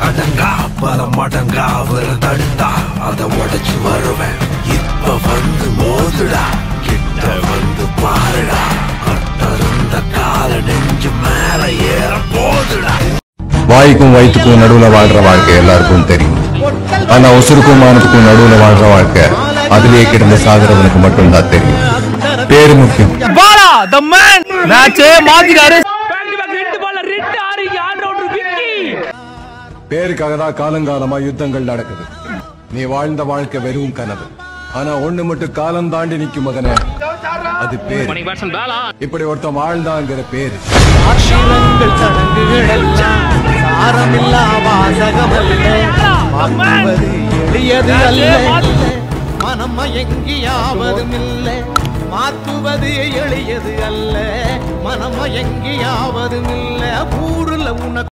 அடங்கா பல மடங்கா அவரை தடுத்தா அதை உடைச்சு வருவேன் இப்ப வந்து மோதுடா கிட்ட வந்து பாருடா கட்டருந்த கால நெஞ்சு மேல ஏற போதுடா வாய்க்கும் வயிற்றுக்கும் நடுவுல வாழ்ற வாழ்க்கை எல்லாருக்கும் தெரியும் ஆனா உசுருக்கும் மானத்துக்கும் நடுவுல வாழ்ற வாழ்க்கை அதுலயே கிடந்து சாகுறவனுக்கு மட்டும்தான் தெரியும் பேரு முக்கியம் பாலா த மேன் மேட்சே மாத்திட்டாரு பேருக்காக தான் காலங்காலமா யுத்தங்கள் நடக்குது நீ வாழ்ந்த வாழ்க்கை வெறும் கனவு ஆனா ஒண்ணு மட்டும் காலம் தாண்டி நிக்கும் மகனே அது பேரு இப்படி ஒருத்தன் வாழ்ந்தாங்கிற பேரு ஆட்சிலங்கள் சடங்குகளெல்லாம் சாரமில்லா வாசகமல்ல மாற்றுவது எளியது அல்ல மனம் மயங்கியாவதும் இல்ல மாற்றுவது எளியது அல்ல மனம் மயங்கியாவதும் இல்ல ஊருல உனக்கு